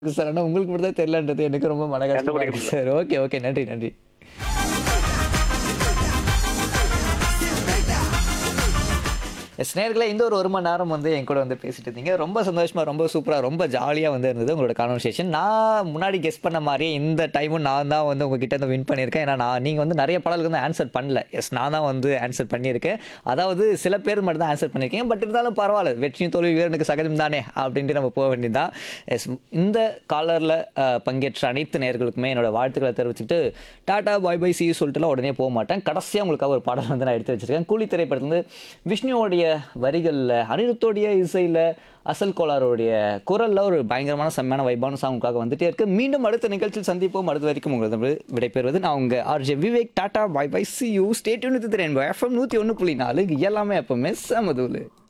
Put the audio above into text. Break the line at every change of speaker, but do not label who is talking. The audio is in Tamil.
சார் ஆனா உங்களுக்கு மட்டும் தான் தெரியலன்றது எனக்கு ரொம்ப மன கஷ்டமா இருக்கு சார் ஓகே ஓகே நன்றி நன்றி எஸ் நேர்களே இந்த ஒரு ஒரு மணி நேரம் வந்து என் கூட வந்து பேசிட்டு இருந்தீங்க ரொம்ப சந்தோஷமா ரொம்ப சூப்பரா ரொம்ப ஜாலியா வந்து இருந்தது உங்களோட கான்வர்சேஷன் நான் முன்னாடி கெஸ் பண்ண மாதிரியே இந்த டைமும் நான் தான் வந்து உங்ககிட்ட இருந்து வின் பண்ணியிருக்கேன் ஏன்னா நான் நீங்க வந்து நிறைய பாடலுக்கு வந்து ஆன்சர் பண்ணல எஸ் நான் தான் வந்து ஆன்சர் பண்ணியிருக்கேன் அதாவது சில பேர் மட்டும் தான் ஆன்சர் பண்ணியிருக்கேன் பட் இருந்தாலும் பரவாயில்ல வெற்றியும் தோல்வி வீரனுக்கு சகஜம் தானே அப்படின்ட்டு நம்ம போக வேண்டியதுதான் எஸ் இந்த காலரில் பங்கேற்ற அனைத்து நேர்களுக்குமே என்னோட வாழ்த்துக்களை தெரிவிச்சுட்டு டாடா பாய் பை சி சொல்லிட்டுலாம் உடனே போக மாட்டேன் கடைசியாக உங்களுக்காக ஒரு பாடல் வந்து நான் எடுத்து வச்சிருக்கேன் கூலி திரைப்படத்துலேருந்து விஷ்ணுவோடைய வரிகளில் அனிருத்தோடைய இசையில் அசல் கோளாரோடைய குரலில் ஒரு பயங்கரமான செம்மையான வைபான சாங் உங்களுக்காக வந்துட்டே இருக்கு மீண்டும் அடுத்த நிகழ்ச்சியில் சந்திப்போம் அடுத்த வரைக்கும் உங்களது விடைபெறுவது நான் உங்கள் RJ Vivek tata bye bye see you stay tuned திறன் எஃப்எம் நூற்றி ஒன்று புள்ளி நாலு எல்லாமே எப்பவுமே சமதூலு